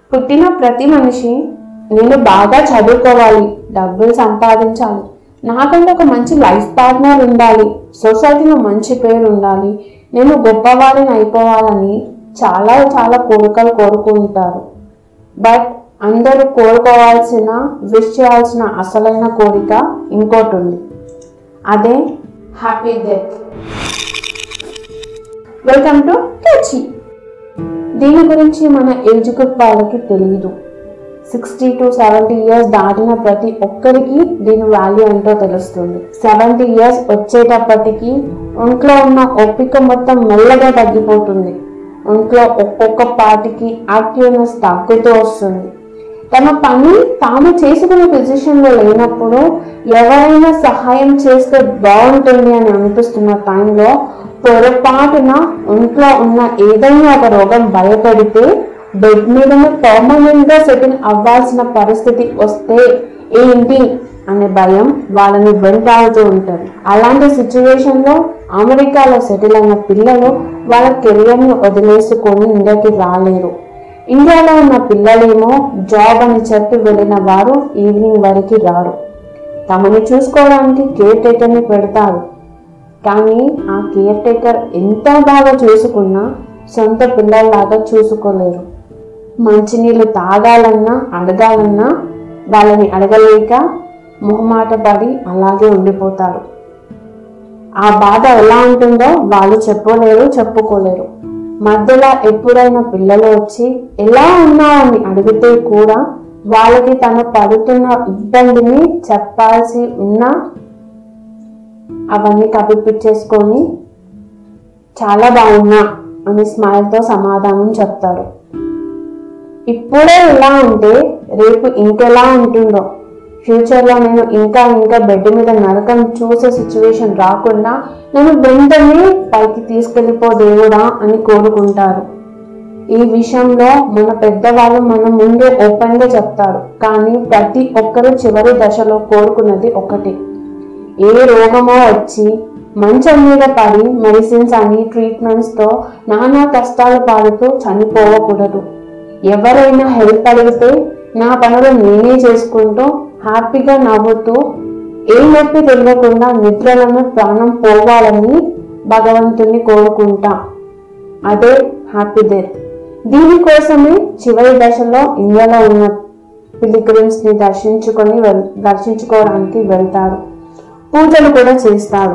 పుట్టిన ప్రతి మనిషి నేను బాగా చదువుకోవాలి డబ్బులు సంపాదించాలి నాకంటే ఒక మంచి లైఫ్ పార్ట్నర్ ఉండాలి సొసైటీలో మంచి పేరు ఉండాలి నేను గొప్పవాడిని అయిపోవాలని చాలా చాలా కోరికలు కోరుకుంటారు బట్ అందరూ కోరుకోవాల్సిన విష్ చేయాల్సిన అసలైన కోరిక ఇంకోటి ఉంది అదే happy death welcome to touchy దీని గురించి మన ఏజ్ గ్రూప్ వాళ్ళకి తెలియదు సిక్స్టీ టు సెవెంటీ ఇయర్స్ దాటిన ప్రతి ఒక్కరికి దీని వాల్యూ ఏంటో తెలుస్తుంది సెవెంటీ ఇయర్స్ వచ్చేటప్పటికి ఒంట్లో ఉన్న ఓపిక మొత్తం మెల్లగా తగ్గిపోతుంది ఒంట్లో ఒక్కొక్క పాటికి యాక్టివ్నెస్ తగ్గుతూ వస్తుంది తమ పని తాము చేసుకునే పొజిషన్లో లేనప్పుడు ఎవరైనా సహాయం చేస్తే బాగుంటుంది అని అనిపిస్తున్న టైంలో పొరపాటున ఒంట్లో ఉన్న ఏదైనా ఒక రోగం భయపెడితే బెడ్ మీదనే పర్మనెంట్ గా సెటిల్ అవ్వాల్సిన పరిస్థితి వస్తే ఏంటి అనే భయం వాళ్ళని వెంటాడుతూ ఉంటుంది అలాంటి సిచ్యువేషన్ లో అమెరికాలో సెటిల్ అయిన పిల్లలు వాళ్ళ కెరియర్ ని వదిలేసుకొని ఇండియాకి రాలేరు ఇండియాలో ఉన్న పిల్లలేమో జాబ్ అని చెప్పి వెళ్ళిన వారు ఈవినింగ్ వరకు రారు తమని చూసుకోవడానికి కేర్ టేకర్ని పెడతారు కానీ ఆ కేర్ టేకర్ ఎంత బాగా చూసుకున్నా సొంత పిల్లల్లాగా చూసుకోలేరు మంచినీళ్ళు తాగాలన్నా అడగాలన్నా వాళ్ళని అడగలేక మొహమాట పడి అలాగే ఉండిపోతారు ఆ బాధ ఎలా ఉంటుందో వాళ్ళు చెప్పలేరు చెప్పుకోలేరు మధ్యలో ఎప్పుడైనా పిల్లలు వచ్చి ఎలా ఉన్నావని అడిగితే కూడా వాళ్ళకి తను పడుతున్న ఇబ్బందిని చెప్పాల్సి ఉన్నా అవన్నీ కప్పిపిచ్చేసుకొని చాలా బాగున్నా అని స్మైల్తో సమాధానం చెప్తారు ఇప్పుడే ఇలా ఉంటే రేపు ఇంకెలా ఉంటుందో ఫ్యూచర్లో నేను ఇంకా ఇంకా బెడ్ మీద నరకం చూసే సిచ్యువేషన్ రాకుండా నేను వెంటనే పైకి తీసుకెళ్ళిపో దేవుడా అని కోరుకుంటారు ఈ విషయంలో మన పెద్దవాళ్ళు మన ముందు ఓపెన్ గా చెప్తారు కానీ ప్రతి ఒక్కరు చివరి దశలో కోరుకున్నది ఒకటి ఏ రోగమో వచ్చి మంచం మీద పడి మెడిసిన్స్ అని ట్రీట్మెంట్స్ తో నానా కష్టాలు పాడుతూ చనిపోవకూడదు ఎవరైనా హెల్ప్ అడిగితే నా పనులు నేనే చేసుకుంటూ హ్యాపీగా నవ్వుతూ ఏ నొప్పి తెలియకుండా నిద్రలను ప్రాణం పోవాలని భగవంతుని కోరుకుంటా అదే హ్యాపీ డెత్ దీనికోసమే చివరి దశలో ఇండియాలో ఉన్న పిలిగ్రిమ్స్ ని దర్శించుకొని వెల్ దర్శించుకోవడానికి వెళ్తారు పూజలు కూడా చేస్తారు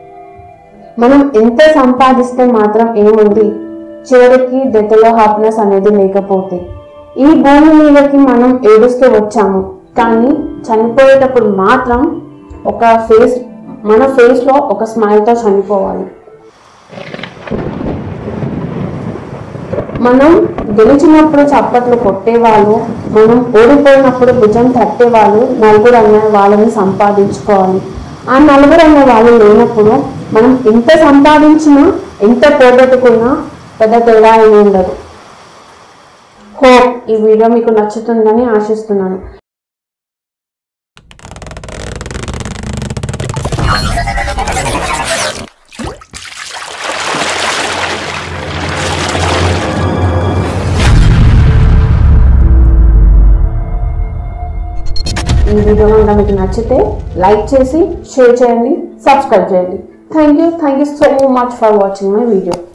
మనం ఎంత సంపాదిస్తే మాత్రం ఏముంది చివరికి డెత్లో హ్యాపీనెస్ అనేది లేకపోతే ఈ భూమి మీదకి మనం ఏడుస్తూ వచ్చాము కానీ చనిపోయేటప్పుడు మాత్రం ఒక ఫేస్ మన ఫేస్ లో ఒక స్మైల్ తో చనిపోవాలి మనం గెలిచినప్పుడు చప్పట్లు కొట్టేవాళ్ళు మనం ఓడిపోయినప్పుడు భుజం తట్టేవాళ్ళు నలుగురు అనే వాళ్ళని సంపాదించుకోవాలి ఆ నలుగురు అనే వాళ్ళు లేనప్పుడు మనం ఎంత సంపాదించినా ఎంత పోగొట్టుకున్నా పెద్ద తేడా ఏమి ఉండదు హోప్ ఈ వీడియో మీకు నచ్చుతుందని ఆశిస్తున్నాను ఈ వీడియో కనుక మీకు నచ్చితే లైక్ చేసి షేర్ చేయండి సబ్స్క్రైబ్ చేయండి thank you thank you so much for watching my video